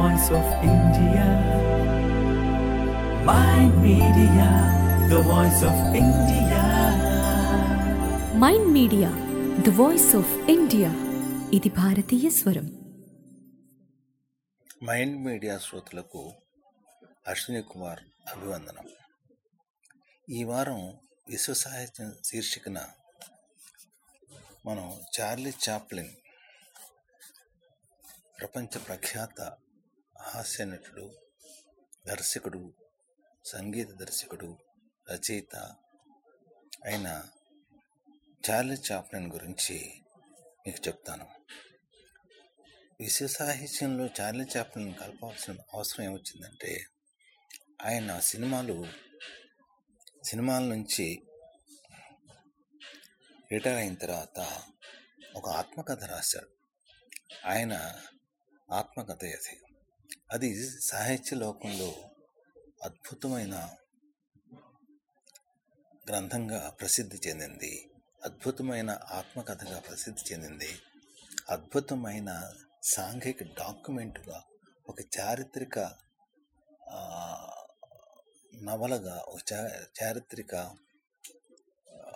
voice of India. My media, the voice of India. Mind Media the voice of India ఇది భారతీయ స్వరం Mind media శ్రోతలకు అశ్విని కుమార్ అభివందనం ఈ వారం విశ్వ సాహిత్యం శీర్షికన మనం చార్లీ చాప్లిన్ ప్రపంచ ప్రఖ్యాత హాస్య నటుడు దర్శకుడు సంగీత దర్శకుడు రచయిత అయిన చార్లీ చాప్లిన్ గురించి మీకు చెప్తాను విశ్వ సాహిత్యంలో చార్లీ చాప్లిన్ కలపాల్సిన అవసరం ఏమొచ్చిందంటే ఆయన సినిమాలు సినిమాల నుంచి రిటైర్ అయిన తర్వాత ఒక ఆత్మకథ రాశాడు ఆయన ఆత్మకథ అది అది సాహిత్య లోకంలో అద్భుతమైన గ్రంథంగా ప్రసిద్ధి చెందింది అద్భుతమైన ఆత్మకథగా ప్రసిద్ధి చెందింది అద్భుతమైన సాంఘిక డాక్యుమెంట్గా ఒక చారిత్రక ఆ, నవలగా ఒక చా చారిత్రక ఆ,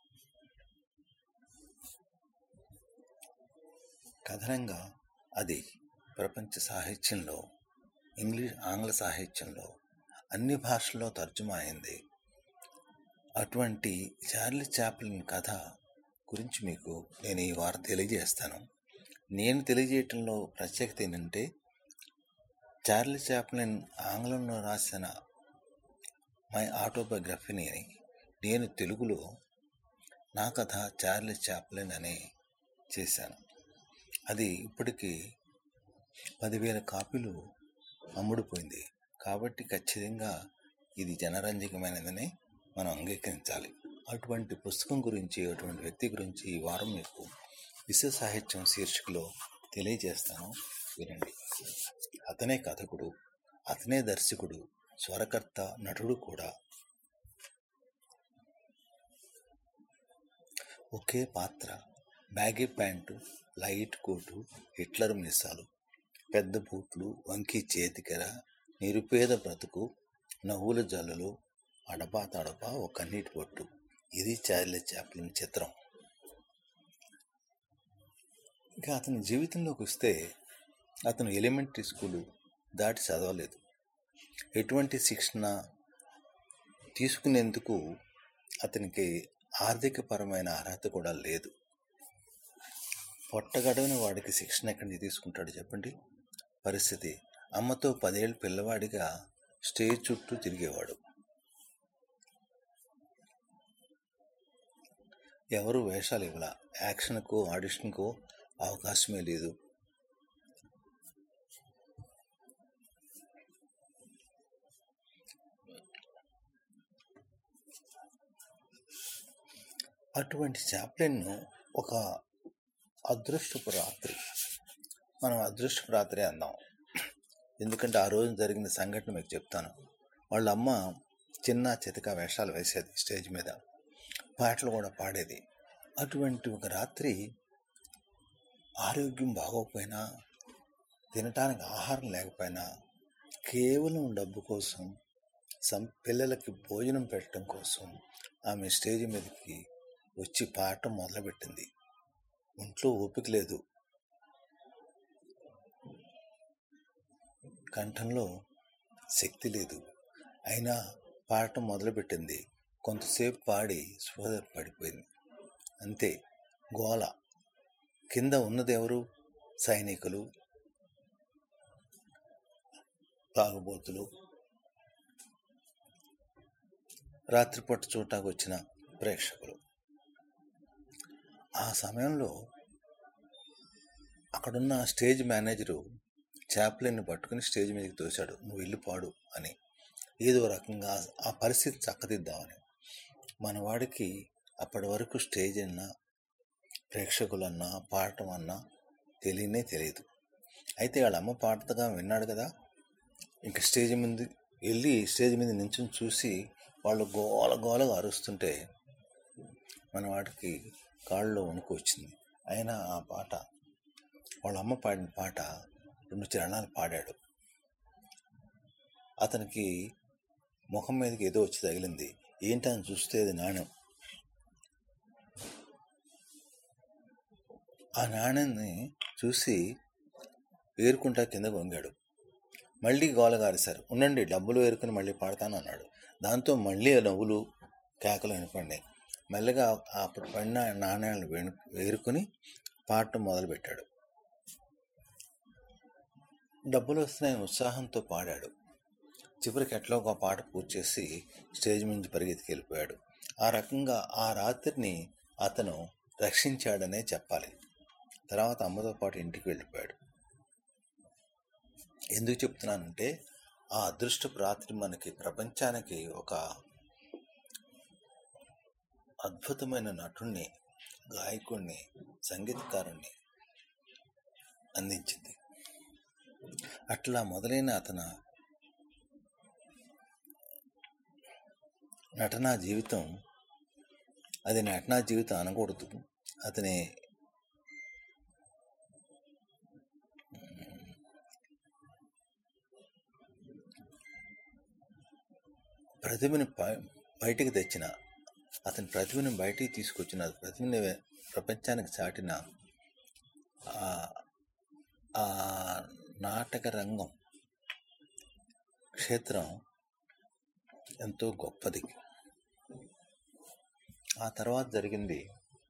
కథనంగా అది ప్రపంచ సాహిత్యంలో ఇంగ్లీష్ ఆంగ్ల సాహిత్యంలో అన్ని భాషల్లో తర్జుమా అయింది అటువంటి చార్లీ చాప్లిన్ కథ గురించి మీకు నేను ఈ వారం తెలియజేస్తాను నేను తెలియజేయటంలో ప్రత్యేకత ఏంటంటే చార్లీ చాప్లిన్ ఆంగ్లంలో రాసిన మై ఆటోబయోగ్రఫీని నేను తెలుగులో నా కథ చార్లీ చాప్లిన్ అని చేశాను అది ఇప్పటికీ పదివేల కాపీలు అమ్ముడుపోయింది కాబట్టి ఖచ్చితంగా ఇది జనరంజకమైనదని మనం అంగీకరించాలి అటువంటి పుస్తకం గురించి అటువంటి వ్యక్తి గురించి ఈ వారం మీకు విశ్వ సాహిత్యం శీర్షికలో తెలియజేస్తాను వినండి అతనే కథకుడు అతనే దర్శకుడు స్వరకర్త నటుడు కూడా ఒకే పాత్ర baggy pant light coat Hitler మీసాలు పెద్ద బూట్లు వంకి చేతికెర నిరుపేద బ్రతుకు నవ్వుల జల్లులు అడపా తడపా ఒక కన్నీటి పొట్టు ఇది చార్లీ చాప్లిన్ చిత్రం ఇంకా అతని జీవితంలోకి వస్తే అతను ఎలిమెంటరీ స్కూలు దాటి చదవలేదు ఎటువంటి శిక్షణ తీసుకునేందుకు అతనికి ఆర్థికపరమైన అర్హత కూడా లేదు పొట్టగడవని వాడికి శిక్షణ ఎక్కడి నుంచి తీసుకుంటాడు చెప్పండి పరిస్థితి అమ్మతో పదేళ్ళు పిల్లవాడిగా స్టేజ్ చుట్టూ తిరిగేవాడు ఎవరు వేషాలు ఇవ్వాల యాక్షన్కో ఆడిషన్కో అవకాశమే లేదు అటువంటి చాప్లెన్ను ఒక అదృష్టపు రాత్రి మనం అదృష్టపు రాత్రి అందాం ఎందుకంటే ఆ రోజు జరిగిన సంఘటన మీకు చెప్తాను వాళ్ళ అమ్మ చిన్న చితక వేషాలు వేసేది స్టేజ్ మీద పాటలు కూడా పాడేది అటువంటి ఒక రాత్రి ఆరోగ్యం బాగోకపోయినా తినటానికి ఆహారం లేకపోయినా కేవలం డబ్బు కోసం సం పిల్లలకి భోజనం పెట్టడం కోసం ఆమె స్టేజ్ మీదకి వచ్చి పాడటం మొదలుపెట్టింది ఒంట్లో ఓపిక లేదు కంఠంలో శక్తి లేదు అయినా పాడటం మొదలుపెట్టింది కొంతసేపు పాడి స్పృహ పడిపోయింది అంతే గోల కింద ఉన్నది ఎవరు సైనికులు తాగుబోతులు రాత్రిపూట చూడటానికి వచ్చిన ప్రేక్షకులు ఆ సమయంలో అక్కడున్న స్టేజ్ మేనేజరు చాప్లిన్ని పట్టుకుని స్టేజ్ మీదకి తోశాడు నువ్వు వెళ్ళి పాడు అని ఏదో రకంగా ఆ పరిస్థితి చక్కదిద్దామని మన వాడికి అప్పటి వరకు స్టేజ్ అన్నా ప్రేక్షకులన్నా పాడటం అన్నా తెలియనే తెలియదు అయితే వాళ్ళ అమ్మ పాడతగా విన్నాడు కదా ఇంక స్టేజ్ మీద వెళ్ళి స్టేజ్ మీద నించుని చూసి వాళ్ళు గోల గోలగా అరుస్తుంటే మన వాడికి కాళ్ళలో వణుకు వచ్చింది అయినా ఆ పాట వాళ్ళ అమ్మ పాడిన పాట రెండు చరణాలు పాడాడు అతనికి ముఖం మీదకి ఏదో వచ్చి తగిలింది ఏంటని చూస్తే అది నాణ్యం ఆ నాణ్యాన్ని చూసి ఏరుకుంటా కింద వంగాడు మళ్ళీ గోలగారిశారు ఉండండి డబ్బులు ఏరుకుని మళ్ళీ పాడతాను అన్నాడు దాంతో మళ్ళీ ఆ నవ్వులు కేకలు వినపడినాయి మెల్లగా అప్పుడు పడిన నాణ్యాలను వేణు ఏరుకుని పాడటం మొదలుపెట్టాడు డబ్బులు వస్తున్నాయని ఉత్సాహంతో పాడాడు చివరికి ఎట్లా ఒక పాట పూర్తి చేసి స్టేజ్ నుంచి పరిగెత్తికి వెళ్ళిపోయాడు ఆ రకంగా ఆ రాత్రిని అతను రక్షించాడనే చెప్పాలి తర్వాత అమ్మతో పాటు ఇంటికి వెళ్ళిపోయాడు ఎందుకు చెప్తున్నానంటే ఆ అదృష్టపు రాత్రి మనకి ప్రపంచానికి ఒక అద్భుతమైన నటుణ్ణి గాయకుణ్ణి సంగీతకారుణ్ణి అందించింది అట్లా మొదలైన అతను నటనా జీవితం అది నటనా జీవితం అనకూడదు అతని ప్రతిభని ప- బయటికి తెచ్చిన అతని ప్రతిభని బయటికి తీసుకొచ్చిన ప్రతిభని ప్రపంచానికి చాటిన ఆ- ఆ నాటక రంగం క్షేత్రం ఎంతో గొప్పది ఆ తర్వాత జరిగింది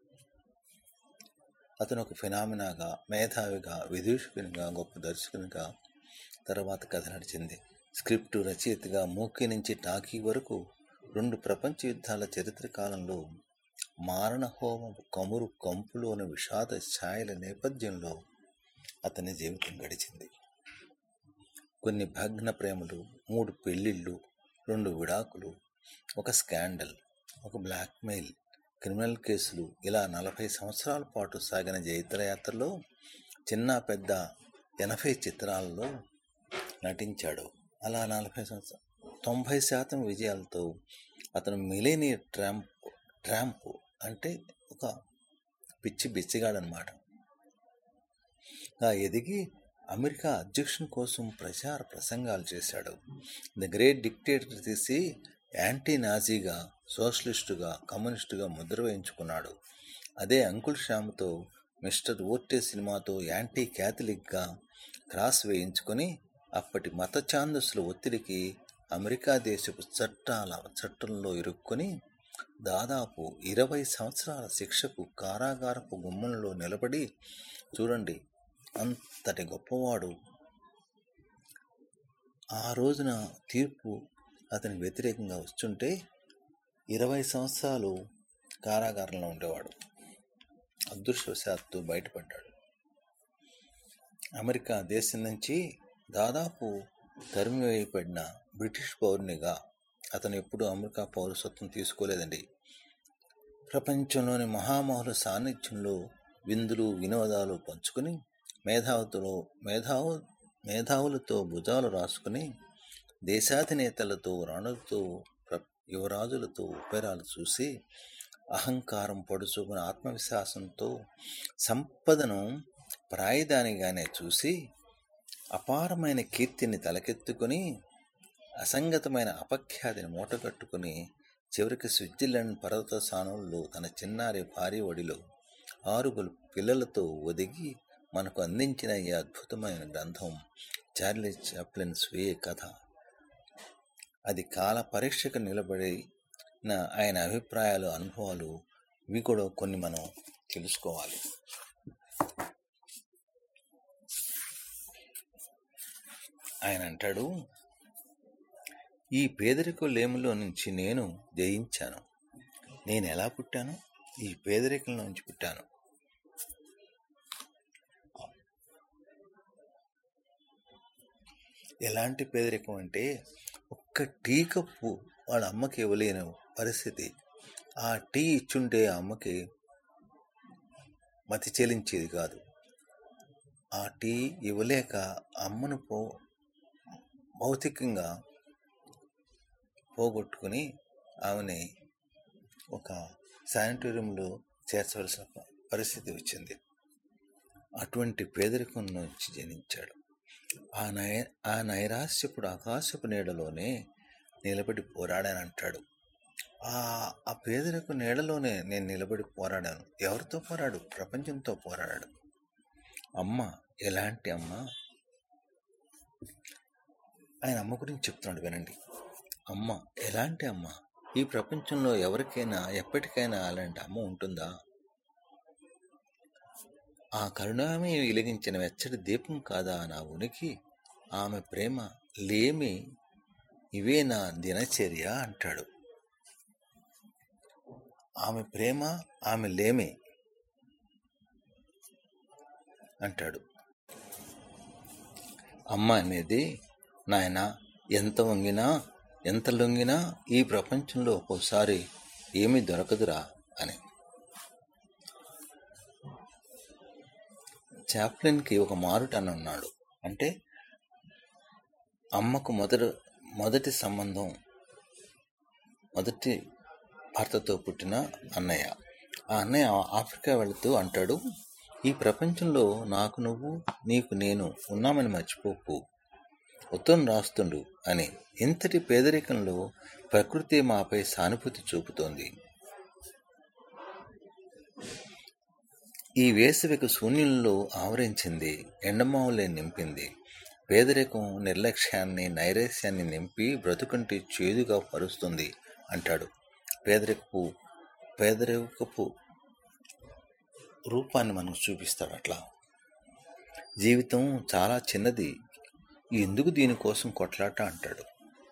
అతను ఒక ఫినామినాగా మేధావిగా విదూషకునిగా గొప్ప దర్శకునిగా తర్వాత కథ నడిచింది స్క్రిప్ట్ రచయితగా మూకీ నుంచి టాకీ వరకు రెండు ప్రపంచ యుద్ధాల చరిత్ర కాలంలో మారణహోమం కమురు కంపులోని విషాద ఛాయల నేపథ్యంలో అతని జీవితం గడిచింది కొన్ని భగ్న ప్రేమలు మూడు పెళ్ళిళ్ళు రెండు విడాకులు ఒక స్కాండల్ ఒక బ్లాక్మెయిల్ క్రిమినల్ కేసులు ఇలా నలభై సంవత్సరాల పాటు సాగిన జైత్రయాత్రలో చిన్న పెద్ద ఎనభై చిత్రాలలో నటించాడు అలా నలభై సంవత్సరాలు తొంభై శాతం విజయాలతో అతను మిలేనియర్ ట్రాంప్ ట్రాంప్ అంటే ఒక పిచ్చి బిచ్చిగాడనమాట గా ఎదిగి అమెరికా అధ్యక్షుని కోసం ప్రచార ప్రసంగాలు చేశాడు ది గ్రేట్ డిక్టేటర్ తీసి యాంటీ నాజీగా సోషలిస్టుగా కమ్యూనిస్టుగా ముద్ర వేయించుకున్నాడు అదే అంకుల్ శ్యామ్తో మిస్టర్ ఓర్టే సినిమాతో యాంటీ క్యాథలిక్గా క్రాస్ వేయించుకొని అప్పటి మత ఛాందస్సుల ఒత్తిడికి అమెరికా దేశపు చట్టాల చట్టంలో ఇరుక్కొని దాదాపు ఇరవై సంవత్సరాల శిక్షకు కారాగారపు గుమ్మంలో నిలబడి చూడండి అంతటి గొప్పవాడు ఆ రోజున తీర్పు అతనికి వ్యతిరేకంగా వస్తుంటే ఇరవై సంవత్సరాలు కారాగారంలో ఉండేవాడు అదృష్టవశాత్తు బయటపడ్డాడు అమెరికా దేశం నుంచి దాదాపు తరిమివేయబడిన బ్రిటిష్ పౌరునిగా అతను ఎప్పుడూ అమెరికా పౌరసత్వం తీసుకోలేదండి ప్రపంచంలోని మహామహుల సాన్నిధ్యంలో విందులు వినోదాలు పంచుకుని మేధావులతో మేధావు మేధావులతో భుజాలు రాసుకుని దేశాధినేతలతో రాణులతో ప్ర- యువరాజులతో ఉపేరాలు చూసి అహంకారం పడుచుకుని ఆత్మవిశ్వాసంతో సంపదను ప్రాయదానిగానే చూసి అపారమైన కీర్తిని తలకెత్తుకుని అసంగతమైన అపఖ్యాతిని మూటగట్టుకుని చివరికి స్విట్జర్లాండ్ పర్వత సానుల్లో తన చిన్నారి భార్య ఒడిలో ఆరుగురు పిల్లలతో ఒదిగి మనకు అందించిన ఈ అద్భుతమైన గ్రంథం చార్లీ చాప్లిన్ స్వీయ కథ అది కాల పరీక్షకు నిలబడిన ఆయన అభిప్రాయాలు అనుభవాలు ఇవి కూడా కొన్ని మనం తెలుసుకోవాలి ఆయన అంటాడు ఈ పేదరిక లేములో నుంచి నేను జయించాను నేను ఎలా పుట్టాను ఈ పేదరికంలో నుంచి పుట్టాను ఎలాంటి పేదరికం అంటే ఒక్క టీ కప్పు వాళ్ళ అమ్మకి ఇవ్వలేని పరిస్థితి ఆ టీ ఇచ్చుంటే ఆ అమ్మకి మతి చెలించేది కాదు ఆ టీ ఇవ్వలేక అమ్మను పో భౌతికంగా పోగొట్టుకుని ఆమెని ఒక శానిటోరియంలో చేర్చవలసిన ప- పరిస్థితి వచ్చింది అటువంటి పేదరికం నుంచి జనించాడు ఆ నై ఆ నైరాశ్యపుడు ఆకాశపు నీడలోనే నిలబడి పోరాడానంటాడు ఆ ఆ పేదలకు నీడలోనే నేను నిలబడి పోరాడాను ఎవరితో పోరాడు ప్రపంచంతో పోరాడాడు అమ్మ ఎలాంటి అమ్మ ఆయన అమ్మ గురించి చెప్తున్నాడు వినండి అమ్మ ఎలాంటి అమ్మ ఈ ప్రపంచంలో ఎవరికైనా ఎప్పటికైనా అలాంటి అమ్మ ఉంటుందా ఆ కరుణామే వెలిగించిన వెచ్చటి దీపం కాదా నా ఉనికి ఆమె ప్రేమ లేమి ఇవే నా దినచర్య అంటాడు ఆమె ప్రేమ ఆమె లేమి అంటాడు అమ్మ అనేది నాయన ఎంత వంగినా ఎంత లొంగినా ఈ ప్రపంచంలో ఒక్కోసారి ఏమీ దొరకదురా అని చాప్లిన్కి ఒక మారుటన ఉన్నాడు అంటే అమ్మకు మొదటి మొదటి సంబంధం మొదటి భర్తతో పుట్టిన అన్నయ్య ఆ అన్నయ్య ఆఫ్రికా వెళుతూ అంటాడు ఈ ప్రపంచంలో నాకు నువ్వు నీకు నేను ఉన్నామని మర్చిపోకు ఉత్తరం రాస్తుండు అని ఇంతటి పేదరికంలో ప్రకృతి మాపై సానుభూతి చూపుతోంది ఈ వేసవికి శూన్యంలో ఆవరించింది ఎండమావులే నింపింది పేదరికం నిర్లక్ష్యాన్ని నైరాశ్యాన్ని నింపి బ్రతుకంటే చేదుగా పరుస్తుంది అంటాడు పేదరికపు పేదరికపు రూపాన్ని మనకు చూపిస్తాడు అట్లా జీవితం చాలా చిన్నది ఎందుకు దీనికోసం కొట్లాట అంటాడు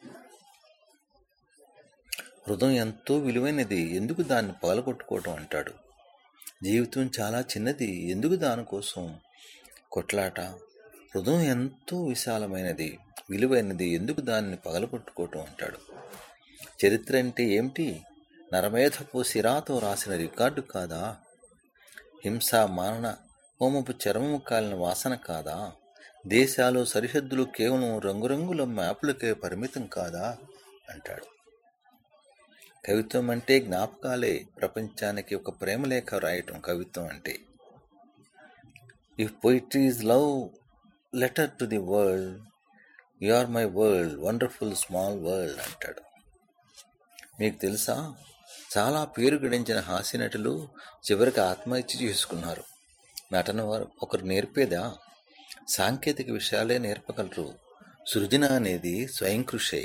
హృదయం ఎంతో విలువైనది ఎందుకు దాన్ని పగలగొట్టుకోవటం అంటాడు జీవితం చాలా చిన్నది ఎందుకు దానికోసం కొట్లాట హృదయం ఎంతో విశాలమైనది విలువైనది ఎందుకు దాన్ని పగలగొట్టుకోవటం అంటాడు చరిత్ర అంటే ఏమిటి నరమేధపు సిరాతో రాసిన రికార్డు కాదా హింస మారణ హోమపు చర్మము కాలిన వాసన కాదా దేశాలు సరిహద్దులు కేవలం రంగురంగుల మ్యాపులకే పరిమితం కాదా అంటాడు కవిత్వం అంటే జ్ఞాపకాలే ప్రపంచానికి ఒక ప్రేమలేఖ రాయటం కవిత్వం అంటే if poetry is love letter to the world you are my world wonderful small world అంటాడు మీకు తెలుసా చాలా పేరు గడించిన హాస్యనటులు చివరికి ఆత్మహత్య చేసుకున్నారు నటన వారు ఒకరు నేర్పేదా సాంకేతిక విషయాలే నేర్పగలరు సృజన అనేది స్వయం కృషే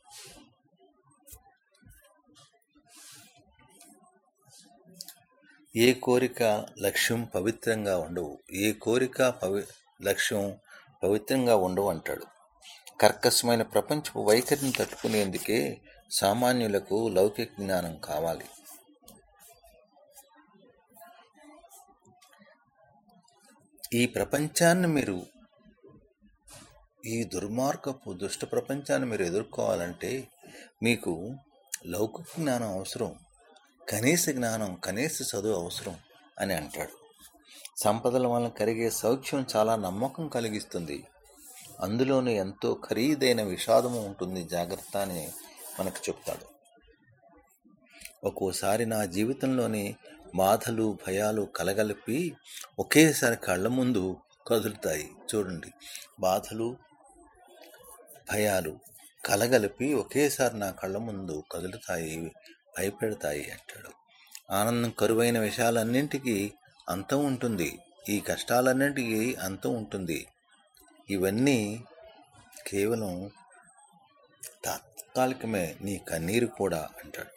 ఏ కోరిక లక్ష్యం పవిత్రంగా ఉండవు ఏ కోరిక పవి లక్ష్యం పవిత్రంగా ఉండవు అంటాడు కర్కశమైన ప్రపంచపు వైఖరిని తట్టుకునేందుకే సామాన్యులకు లౌకిక జ్ఞానం కావాలి ఈ ప్రపంచాన్ని మీరు ఈ దుర్మార్గపు దుష్ట ప్రపంచాన్ని మీరు ఎదుర్కోవాలంటే మీకు లౌకిక జ్ఞానం అవసరం కనీస జ్ఞానం కనీస చదువు అవసరం అని అంటాడు సంపదల వలన కలిగే సౌఖ్యం చాలా నమ్మకం కలిగిస్తుంది అందులోనూ ఎంతో ఖరీదైన విషాదము ఉంటుంది జాగ్రత్త అని మనకు చెప్తాడు ఒక్కోసారి నా జీవితంలోని బాధలు భయాలు కలగలిపి ఒకేసారి కళ్ళ ముందు కదులుతాయి చూడండి బాధలు భయాలు కలగలిపి ఒకేసారి నా కళ్ళ ముందు కదులుతాయి భయపెడతాయి అంటాడు ఆనందం కరువైన విషయాలన్నింటికీ అంతం ఉంటుంది ఈ కష్టాలన్నింటికీ అంతం ఉంటుంది ఇవన్నీ కేవలం తాత్కాలికమే నీ కన్నీరు కూడా అంటాడు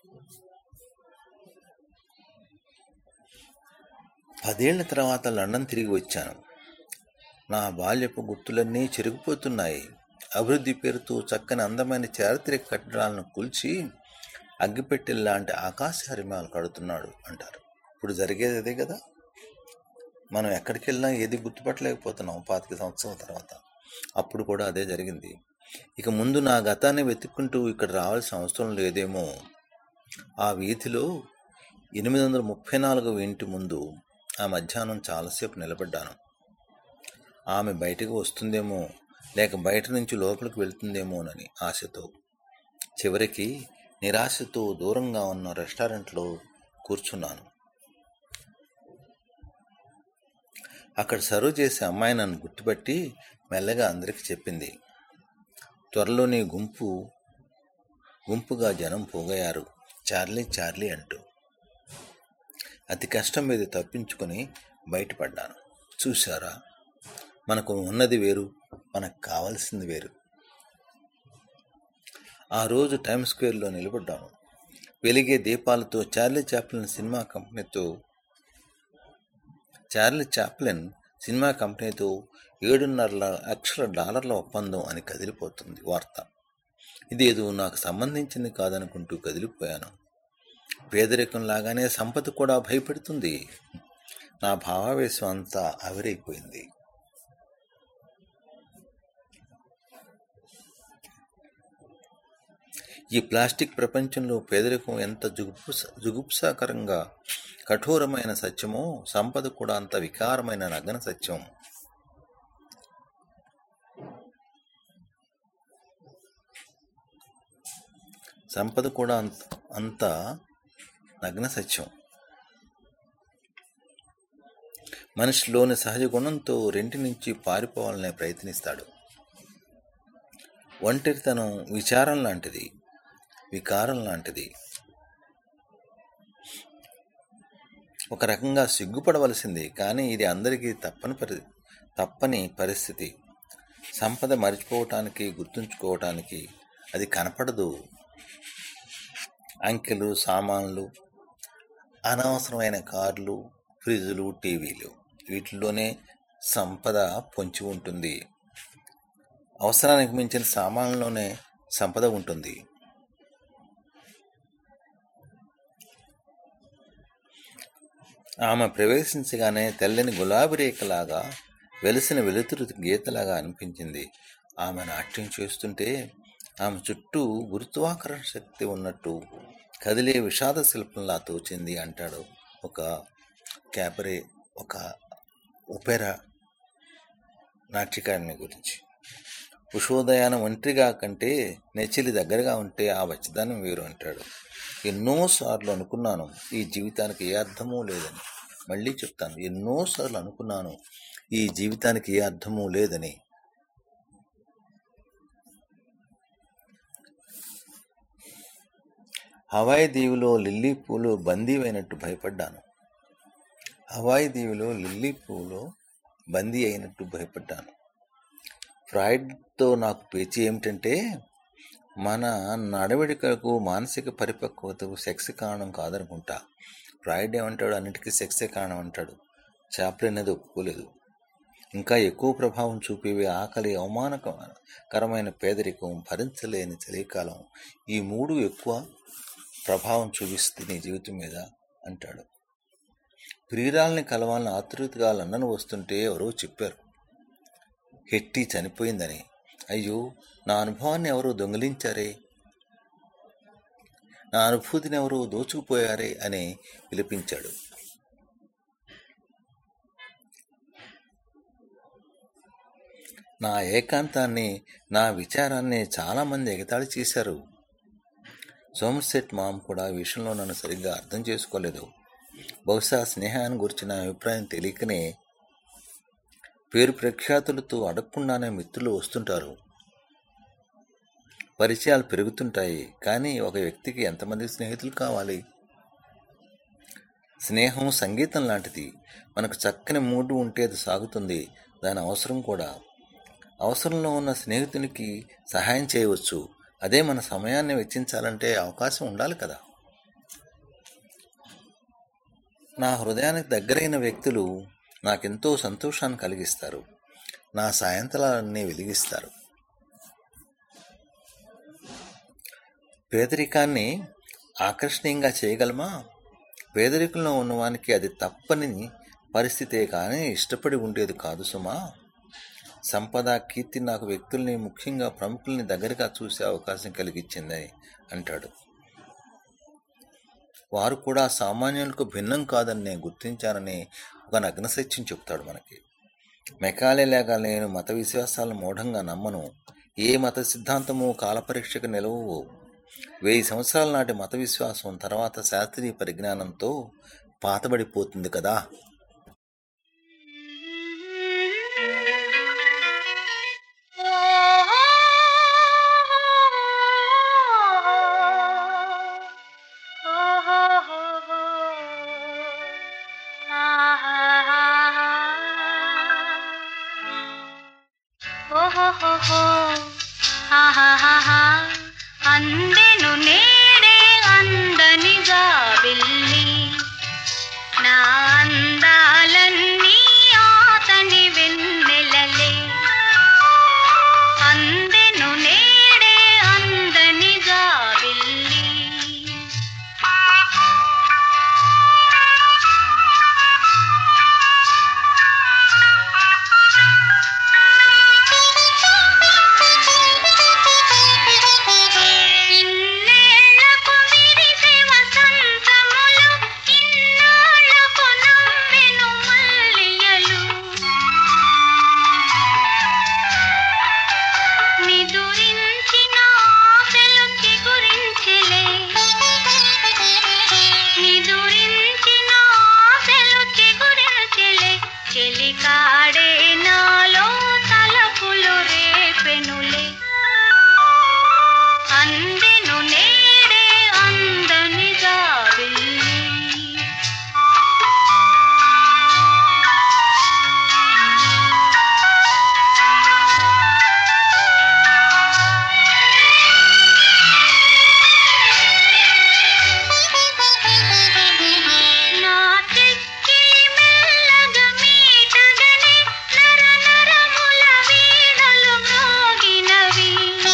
పదేళ్ల తర్వాత లండన్ తిరిగి వచ్చాను నా బాల్యపు గుర్తులన్నీ చెరిగిపోతున్నాయి అభివృద్ధి పేరుతో చక్కని అందమైన చారిత్రక కట్టడాలను కూల్చి అగ్గిపెట్టెల్లాంటి ఆకాశ హరిమాలు కడుతున్నాడు అంటారు ఇప్పుడు జరిగేది అదే కదా మనం ఎక్కడికి వెళ్ళినా ఏది గుర్తుపట్టలేకపోతున్నాం పాతిక సంవత్సరం తర్వాత అప్పుడు కూడా అదే జరిగింది ఇక ముందు నా గతాన్ని వెతుక్కుంటూ ఇక్కడ రావాల్సిన అవసరం లేదేమో ఆ వీధిలో ఎనిమిది వందల ముప్పై నాలుగవ ఇంటి ముందు ఆ మధ్యాహ్నం చాలాసేపు నిలబడ్డాను ఆమె బయటకు వస్తుందేమో లేక బయట నుంచి లోపలికి వెళ్తుందేమోనని ఆశతో చివరికి నిరాశతో దూరంగా ఉన్న రెస్టారెంట్లో కూర్చున్నాను అక్కడ సర్వ్ చేసే అమ్మాయి నన్ను గుర్తుపట్టి మెల్లగా అందరికీ చెప్పింది త్వరలోనే గుంపు గుంపుగా జనం పోగయ్యారు చార్లీ చార్లీ అంటూ అతి కష్టం మీద తప్పించుకొని బయటపడ్డాను చూశారా మనకు ఉన్నది వేరు మనకు కావాల్సింది వేరు ఆ రోజు టైమ్ స్క్వేర్లో నిలబడ్డాను వెలిగే దీపాలతో చార్లీ చాప్లిన్ సినిమా కంపెనీతో చార్లీ చాప్లిన్ సినిమా కంపెనీతో ఏడున్నర లక్షల డాలర్ల ఒప్పందం అని కదిలిపోతుంది వార్త ఇదేదో నాకు సంబంధించింది కాదనుకుంటూ కదిలిపోయాను పేదరికం లాగానే సంపద కూడా భయపెడుతుంది నా భావావేశం అంతా ఆవిరైపోయింది ఈ ప్లాస్టిక్ ప్రపంచంలో పేదరికం ఎంత జుగుప్స జుగుప్సాకరంగా కఠోరమైన సత్యమో సంపద కూడా అంత వికారమైన నగ్న సత్యం సంపద కూడా అంత అంత నగ్న సత్యం మనిషిలోని సహజ గుణంతో రెంటి నుంచి పారిపోవాలనే ప్రయత్నిస్తాడు ఒంటరితనం విచారం లాంటిది వికారం లాంటిది ఒక రకంగా సిగ్గుపడవలసింది కానీ ఇది అందరికీ తప్పని పరి తప్పని పరిస్థితి సంపద మర్చిపోవటానికి గుర్తుంచుకోవటానికి అది కనపడదు అంకెలు సామాన్లు అనవసరమైన కార్లు ఫ్రిడ్జులు టీవీలు వీటిల్లోనే సంపద పొంచి ఉంటుంది అవసరానికి మించిన సామాన్లలోనే సంపద ఉంటుంది ఆమె ప్రవేశించగానే తెల్లని గులాబీ రేఖలాగా వెలిసిన వెలుతురు గీతలాగా అనిపించింది ఆమె నాట్యం చేస్తుంటే ఆమె చుట్టూ గురుత్వాకర్షణ శక్తి ఉన్నట్టు కదిలే విషాద శిల్పంలా తోచింది అంటాడు ఒక క్యాబరే ఒక ఒపెరా నాట్యకారిణి గురించి ఉషోదయాన ఒంటరిగా కంటే నెచ్చిలి దగ్గరగా ఉంటే ఆ వచ్చదనం వేరు అంటాడు ఎన్నోసార్లు అనుకున్నాను ఈ జీవితానికి ఏ అర్థమూ లేదని మళ్ళీ చెప్తాను ఎన్నోసార్లు అనుకున్నాను ఈ జీవితానికి ఏ అర్థమూ లేదని హవాయి దీవిలో లిల్లీ పూలు బందీ అయినట్టు భయపడ్డాను హవాయి దీవిలో లిల్లీ పూలో బందీ అయినట్టు భయపడ్డాను ఫ్రాయిడ్తో నాకు పేచి ఏమిటంటే మన నడవడికలకు మానసిక పరిపక్వతకు సెక్స్ కారణం కాదనుకుంటా ఫ్రాయిడ్ ఏమంటాడు అన్నిటికీ సెక్సే కారణం అంటాడు చాప్లిన్ అనేది ఒప్పుకోలేదు ఇంకా ఎక్కువ ప్రభావం చూపేవి ఆకలి అవమానకరమైన పేదరికం భరించలేని చలికాలం ఈ మూడు ఎక్కువ ప్రభావం చూపిస్తుంది నీ జీవితం మీద అంటాడు ప్రియురాల్ని కలవాలని ఆతృతగా లండన్ వస్తుంటే ఎవరో చెప్పారు హెట్టి చనిపోయిందని అయ్యో నా అనుభవాన్ని ఎవరో దొంగిలించారే నా అనుభూతిని ఎవరో దోచుకుపోయారే అని పిలిపించాడు నా ఏకాంతాన్ని నా విచారాన్ని చాలామంది ఎగతాళి చేశారు సోమర్సెట్ మామ్ కూడా ఈ విషయంలో నన్ను సరిగ్గా అర్థం చేసుకోలేదు బహుశా స్నేహాన్ని గురించిన అభిప్రాయం తెలియకనే పేరు ప్రఖ్యాతులతో అడగకుండానే మిత్రులు వస్తుంటారు పరిచయాలు పెరుగుతుంటాయి కానీ ఒక వ్యక్తికి ఎంతమంది స్నేహితులు కావాలి స్నేహం సంగీతం లాంటిది మనకు చక్కని మూడు ఉంటే అది సాగుతుంది దాని అవసరం కూడా అవసరంలో ఉన్న స్నేహితునికి సహాయం చేయవచ్చు అదే మన సమయాన్ని వెచ్చించాలంటే అవకాశం ఉండాలి కదా నా హృదయానికి దగ్గరైన వ్యక్తులు నాకెంతో సంతోషాన్ని కలిగిస్తారు నా సాయంత్రాలన్నీ వెలిగిస్తారు పేదరికాన్ని ఆకర్షణీయంగా చేయగలమా పేదరికంలో ఉన్నవానికి అది తప్పని పరిస్థితే కానీ ఇష్టపడి ఉండేది కాదు సుమా సంపద కీర్తి నాకు వ్యక్తుల్ని ముఖ్యంగా ప్రముఖుల్ని దగ్గరగా చూసే అవకాశం కలిగించిందని అంటాడు వారు కూడా సామాన్యులకు భిన్నం కాదని నేను గుర్తించానని ఒక నగ్న సత్యం చెప్తాడు మనకి మెకాలే లేక నేను మత విశ్వాసాలను మూఢంగా నమ్మను ఏ మత సిద్ధాంతము కాలపరీక్షకు నిలవవు వెయ్యి సంవత్సరాల నాటి మత విశ్వాసం తర్వాత శాస్త్రీయ పరిజ్ఞానంతో పాతబడిపోతుంది కదా అందెను నేడే అందనిగా వెళ్ళి నా అందాలన్నీ ఆతని వెన్నెలలే అందెను నేడే అందనిగా వెళ్ళి ఇన్నేళ్లకు విరిసే వసంతములు ఇన్నాళ్లకు నమ్మెను మల్లియలు నిదురించిన ఆశలు చిగురించెలే నిదురించిన ఆశలు చిగురించెలే చెలికాడే నాలో తలపులు రేపెనులే అందెను నేడే అందనిగా వెళ్ళి నా చెక్కిలి మెల్లగా మీటగనే నర నరముల వీణలు మ్రోగినవి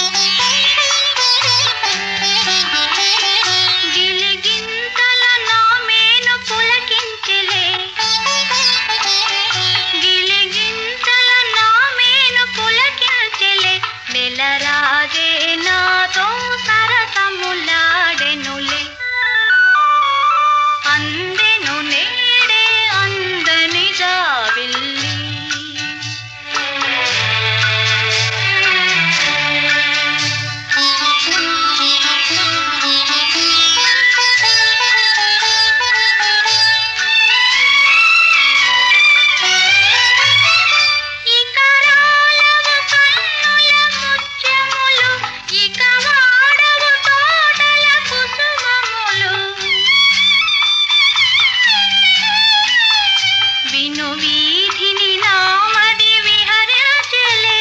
గిలిగింతల నా మేను పులకించెలే గిలిగింతల నా మేను పులకించెలే నెలరాజే నాతో సరసములాడెనులే అందెను నేడే అందనిగా వెళ్ళి ఇక రాలవు కన్నుల ముత్యములు ఇక వాడవు తోటల కుసుమములు విను వీధిని నామది విహరించలే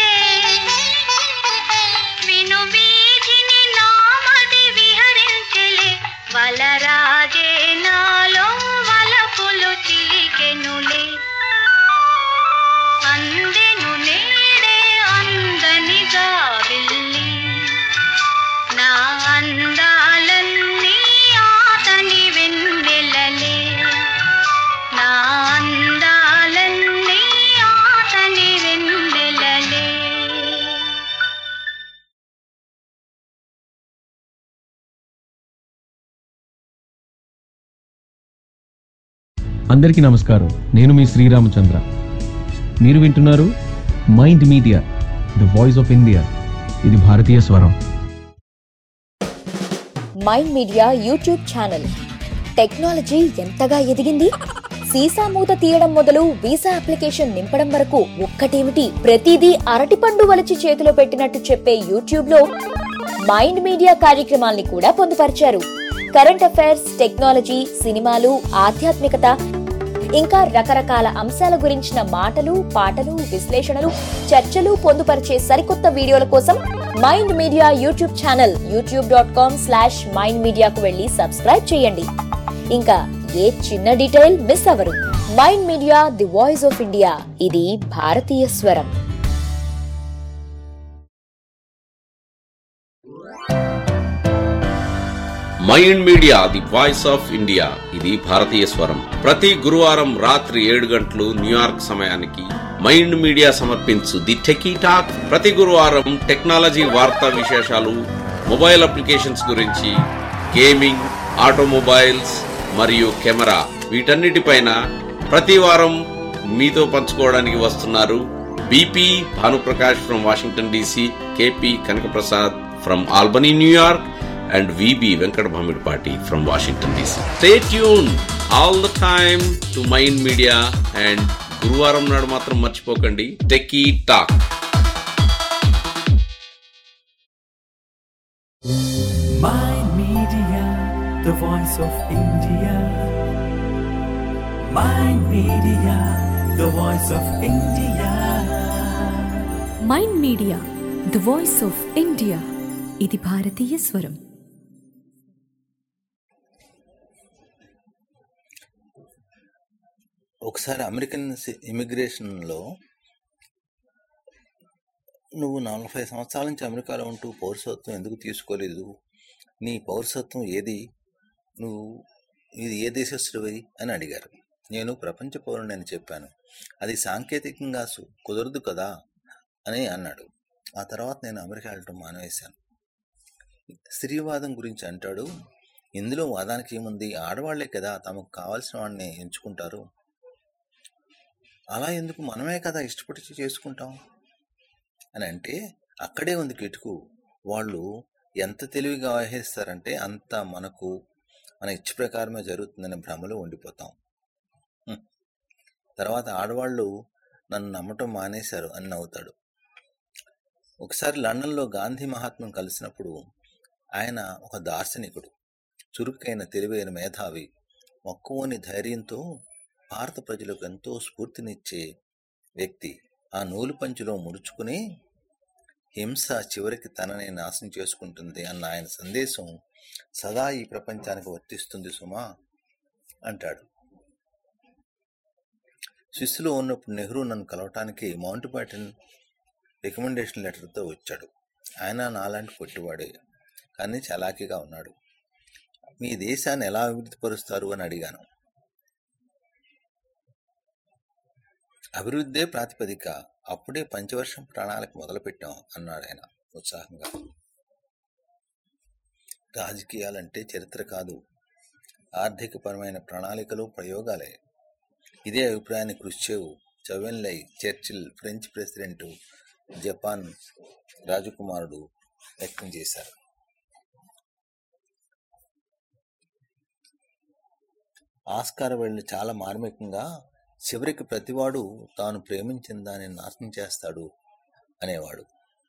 విను వీధిని నామది విహరించలే వలరాజే నాలో వలపులు చిలికెనులే అందెను నేడే అందనిగా వెళ్ళి నా అందాలన్నీ ఆతని వెన్నెలలే నా అందాలన్నీ ఆతని వెన్నెలలే అందరికీ నమస్కారం నేను మీ శ్రీరామచంద్ర మీరు వింటున్నారు Mind Media the voice of India ఇది భారతీయ స్వరం Mind Media YouTube channel technology ఎంతగా ఎదిగింది సీసా మూత తీయడం మొదలు వీసా అప్లికేషన్ నింపడం వరకు ఒక్కటేమిటి ప్రతిదీ అరటిపండు వలిచి చేతిలో పెట్టినట్టు చెప్పే యూట్యూబ్ లో మైండ్ మీడియా కార్యక్రమాల్ని కూడా పొందుపరిచారు కరెంట్ అఫైర్స్ టెక్నాలజీ సినిమాలు ఆధ్యాత్మికత ఇంకా రకరకాల అంశాల గురించిన మాటలు పాటలు విశ్లేషణలు చర్చలు పొందుపరిచే సరికొత్త వీడియోల కోసం Mind Media YouTube channel YouTube dot com slash Mind మీడియాకు వెళ్ళి సబ్స్క్రైబ్ చేయండి ఇంకా ఏ చిన్న డీటెయిల్ మిస్ అవరు Mind Media the voice of India ఇది భారతీయ స్వరం Mind Media the voice of India ఇది భారతీయ స్వరం ప్రతి గురువారం రాత్రి ఏడు గంటలు న్యూయార్క్ సమయానికి మైండ్ మీడియా సమర్పించు ది టెకీ టాక్ ప్రతి గురువారం టెక్నాలజీ వార్తా విశేషాలు మొబైల్ అప్లికేషన్స్ గురించి గేమింగ్ ఆటోమొబైల్స్ మరియు కెమెరా వీటన్నిటిపైన ప్రతి వారం మీతో పంచుకోవడానికి వస్తున్నారు BP Bhanuprakash from Washington DC KP Kanakaprasad from Albany New York and VB Venkat Bhamidpati from Washington DC. Stay tuned all the time to Mind Media and గురువారం నాడు మాత్రం మర్చిపోకండి techie talk Mind Media, the voice of India. Mind Media, the voice of India. Mind Media the voice of India ఇది భారతీయ స్వరం ఒకసారి American ఇమిగ్రేషన్లో నువ్వు నలభై సంవత్సరాల నుంచి అమెరికాలో ఉంటూ పౌరసత్వం ఎందుకు తీసుకోలేదు నీ పౌరసత్వం ఏది నువ్వు ఇది ఏ దేశస్తుడివి అని అడిగారు నేను ప్రపంచ పౌరుని అని చెప్పాను అది సాంకేతికంగా సు- కుదరదు కదా అని అన్నాడు ఆ తర్వాత నేను అమెరికా వెళ్ళటం మానేశాను స్త్రీవాదం గురించి అంటాడు ఇందులో వాదానికి ఏముంది ఆడవాళ్లే కదా తమకు కావాల్సిన వాడిని ఎంచుకుంటారు అలా ఎందుకు మనమే కదా ఇష్టపడి చేసుకుంటాం అని అంటే అక్కడే ఉంది కిటుకు వాళ్ళు ఎంత తెలివిగా వ్యవహరిస్తారంటే అంత మనకు మన ఇచ్చ ప్రకారమే జరుగుతుందనే భ్రమలో ఉండిపోతాం హ్మ్. తర్వాత ఆడవాళ్ళు నన్ను నమ్మటం మానేశారు అని నవ్వుతాడు ఒకసారి లండన్లో గాంధీ మహాత్మను కలిసినప్పుడు ఆయన ఒక దార్శనికుడు చురుకైన తెలివైన మేధావి మక్కువని ధైర్యంతో భారత ప్రజలకు ఎంతో స్ఫూర్తినిచ్చే వ్యక్తి ఆ నూలు పంచులో ముడుచుకుని హింస చివరికి తననే నాశనం చేసుకుంటుంది అన్న ఆయన సందేశం సదా ఈ ప్రపంచానికి వర్తిస్తుంది సుమా అంటాడు స్విస్లో ఉన్నప్పుడు నెహ్రూ నన్ను కలవటానికి మౌంట్ బ్యాటన్ రికమెండేషన్ లెటర్తో వచ్చాడు ఆయన నాలాంటి పొట్టివాడే కానీ చలాకీగా ఉన్నాడు మీ దేశాన్ని ఎలా అభివృద్ధిపరుస్తారు అని అడిగాను అభివృద్ధే ప్రాతిపదిక అప్పుడే పంచవర్షం ప్రణాళిక మొదలుపెట్టాం అన్నాడు ఆయన ఉత్సాహంగా రాజకీయాలంటే చరిత్ర కాదు ఆర్థికపరమైన ప్రణాళికలు ప్రయోగాలే ఇదే అభిప్రాయాన్ని Khrushchev Zhou Enlai Churchill French president Japan రాజకుమారుడు వ్యక్తం చేశారు ఆస్కార్ వెళ్ళి చాలా మార్మికంగా చివరికి ప్రతివాడు తాను ప్రేమించిన దాన్ని నాశనం చేస్తాడు అనేవాడు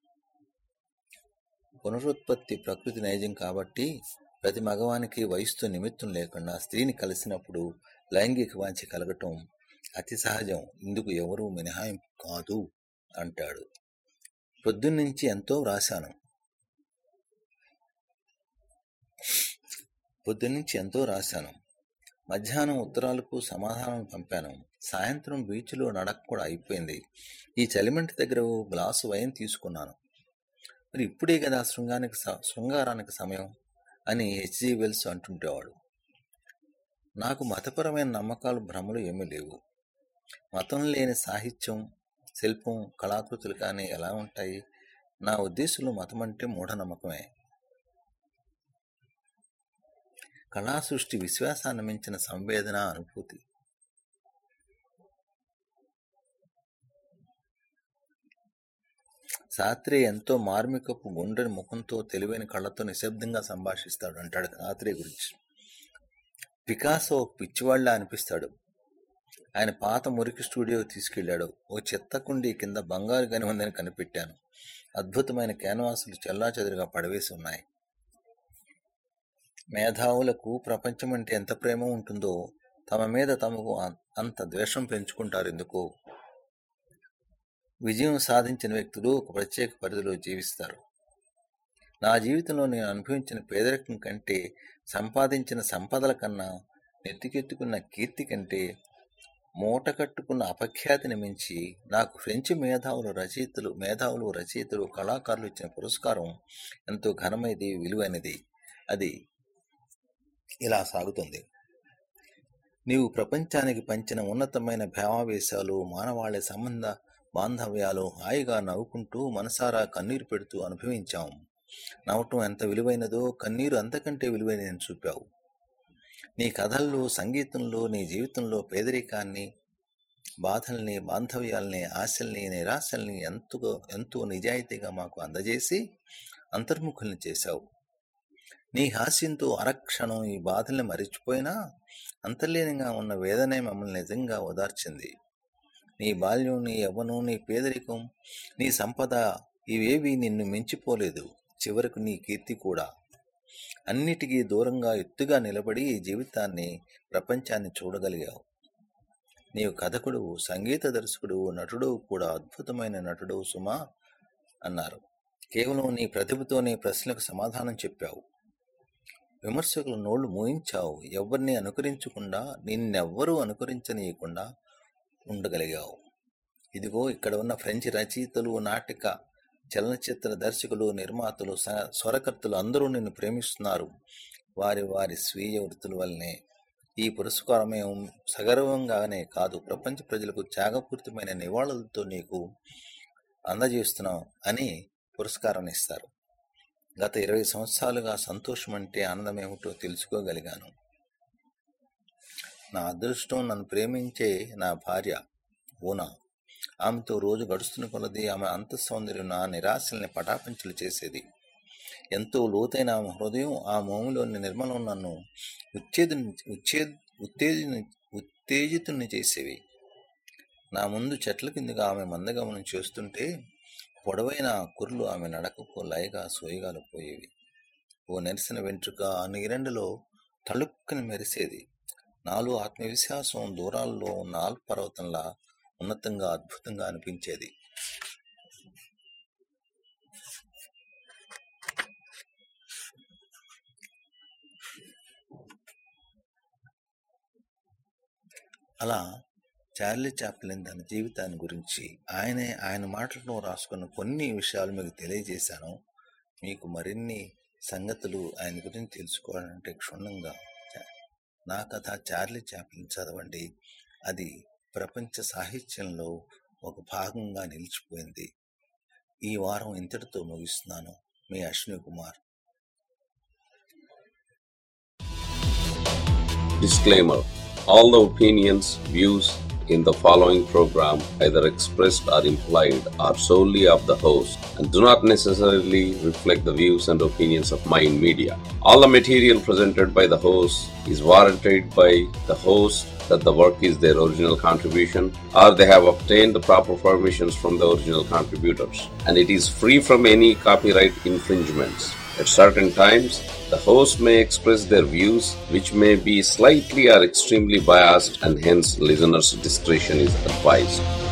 పునరుత్పత్తి ప్రకృతి నైజం కాబట్టి ప్రతి మగవానికి వయసుతో నిమిత్తం లేకుండా స్త్రీని కలిసినప్పుడు లైంగిక వాంఛ కలగటం అతి సహజం ఇందుకు ఎవరూ మినహాయింపు కాదు అంటాడు పొద్దున్నుంచి ఎంతో వ్రాశాను పొద్దున్నుంచి ఎంతో రాశాను మధ్యాహ్నం ఉత్తరాలకు సమాధానం పంపాను సాయంత్రం బీచ్లో నడక కూడా అయిపోయింది ఈ చలిమంటి దగ్గర ఓ గ్లాసు వైన్ తీసుకున్నాను మరి ఇప్పుడే కదా శృంగానికి స- శృంగారానికి సమయం అని హెచ్జి వెల్స్ అంటుంటేవాడు నాకు మతపరమైన నమ్మకాలు భ్రమలు ఏమీ లేవు మతం లేని సాహిత్యం శిల్పం కళాకృతులు కానీ ఎలా ఉంటాయి నా ఉద్దేశంలో మతం అంటే మూఢనమ్మకమే కళా సృష్టి విశ్వాసాన్ని మించిన సంవేదన అనుభూతి శాస్త్రి ఎంతో మార్మికపు గుండెని ముఖంతో తెలివైన కళ్ళతో నిశ్శబ్దంగా సంభాషిస్తాడు అంటాడు శాస్త్రి గురించి పికాసో ఒక పిచ్చివాళ్ళ అనిపిస్తాడు ఆయన పాత మురికి స్టూడియో తీసుకెళ్లాడు ఓ చెత్త కుండీ కింద బంగారు గని ఉందని కనిపెట్టాను అద్భుతమైన క్యాన్వాసులు చెల్లాచెదురుగా పడవేసి ఉన్నాయి మేధావులకు ప్రపంచం అంటే ఎంత ప్రేమ ఉంటుందో తమ మీద తమకు అం- అంత ద్వేషం పెంచుకుంటారు ఎందుకు విజయం సాధించిన వ్యక్తులు ఒక ప్రత్యేక పరిధిలో జీవిస్తారు నా జీవితంలో నేను అనుభవించిన పేదరికం కంటే సంపాదించిన సంపదల కన్నా నెత్తికెత్తుకున్న కీర్తి కంటే మూట కట్టుకున్న అపఖ్యాతిని మించి నాకు ఫ్రెంచ్ మేధావులు రచయితలు మేధావులు రచయితలు కళాకారులు ఇచ్చిన పురస్కారం ఎంతో ఘనమైనది విలువైనది అది ఇలా సాగుతుంది నీవు ప్రపంచానికి పంచిన ఉన్నతమైన భావావేశాలు మానవాళి సంబంధ బాంధవ్యాలు హాయిగా నవ్వుకుంటూ మనసారా కన్నీరు పెడుతూ అనుభవించాం నవ్వటం ఎంత విలువైనదో కన్నీరు అంతకంటే విలువైనదని చూపావు నీ కథల్లో సంగీతంలో నీ జీవితంలో పేదరికాన్ని బాధల్ని బాంధవ్యాల్ని ఆశల్ని నిరాశల్ని ఎంతో ఎంతో నిజాయితీగా మాకు అందజేసి అంతర్ముఖుల్ని చేశావు నీ హాస్యంతో అరక్షణం ఈ బాధల్ని మరిచిపోయినా అంతర్లీనంగా ఉన్న వేదనే మమ్మల్ని నిజంగా ఓదార్చింది నీ బాల్యం నీ యవ్వనం నీ పేదరికం నీ సంపద ఇవేవి నిన్ను మించిపోలేదు చివరకు నీ కీర్తి కూడా అన్నిటికీ దూరంగా ఎత్తుగా నిలబడి ఈ జీవితాన్ని ప్రపంచాన్ని చూడగలిగావు నీవు కథకుడు సంగీత దర్శకుడు నటుడు కూడా అద్భుతమైన నటుడు సుమా అన్నారు కేవలం నీ ప్రతిభతో నీ ప్రశ్నలకు సమాధానం చెప్పావు విమర్శకుల నోళ్లు మూయించావు ఎవరిని అనుకరించకుండా నిన్నెవ్వరూ అనుకరించనీయకుండా ఉండగలిగావు ఇదిగో ఇక్కడ ఉన్న ఫ్రెంచ్ రచయితలు నాటక చలనచిత్ర దర్శకులు నిర్మాతలు స- స్వరకర్తలు అందరూ నిన్ను ప్రేమిస్తున్నారు వారి వారి స్వీయ వృత్తుల వల్లనే ఈ పురస్కారం మేము సగర్వంగానే కాదు ప్రపంచ ప్రజలకు త్యాగపూరితమైన నివాళులతో నీకు అందజేస్తున్నాం అని పురస్కారాన్ని ఇస్తారు గత ఇరవై సంవత్సరాలుగా సంతోషం అంటే ఆనందం ఏమిటో తెలుసుకోగలిగాను నా అదృష్టం నన్ను ప్రేమించే నా భార్య ఊనా ఆమెతో రోజు గడుస్తున్న కొలది ఆమె అంత సౌందర్యం నా నిరాశల్ని పటాపంచలు చేసేది ఎంతో లోతైన ఆమె హృదయం ఆ మోములోని నిర్మలం నన్ను ఉచ్ఛేద ఉచ్ఛేద్ ఉత్తేజ ఉత్తేజితుని చేసేవి నా ముందు చెట్ల కిందగా ఆమె మందగమనం చేస్తుంటే పొడవైన కుర్లు ఆమె నడకకు లయగా సోయగాలు పోయేవి ఓ నెరిసిన వెంట్రుక ఆ నీరెండలో తళుక్కుని మెరిసేది నాలో ఆత్మవిశ్వాసం దూరాల్లో ఉన్న ఆల్ప్ పర్వతంలా ఉన్నతంగా అద్భుతంగా అనిపించేది అలా చార్లీ చాప్లిన్ తన జీవితాన్ని గురించి ఆయనే ఆయన మాటలను రాసుకున్న కొన్ని విషయాలు మీకు తెలియజేశాను మీకు మరిన్ని సంగతులు ఆయన గురించి తెలుసుకోవాలంటే క్షుణ్ణంగా చా- నా కథ చార్లీ చాప్లిన్ చదవండి అది ప్రపంచ సాహిత్యంలో ఒక భాగంగా నిలిచిపోయింది ఈ వారం ఇంతటితో ముగిస్తున్నాను మీ Ashwini Kumar Disclaimer All the opinions, views in the following program, either expressed or implied, are solely of the host and do not necessarily reflect the views and opinions of Mind Media. All the material presented by the host is warranted by the host that the work is their original contribution or they have obtained the proper permissions from the original contributors and it is free from any copyright infringements. At certain times, the host may express their views, which may be slightly or extremely biased, and hence listeners' discretion is advised.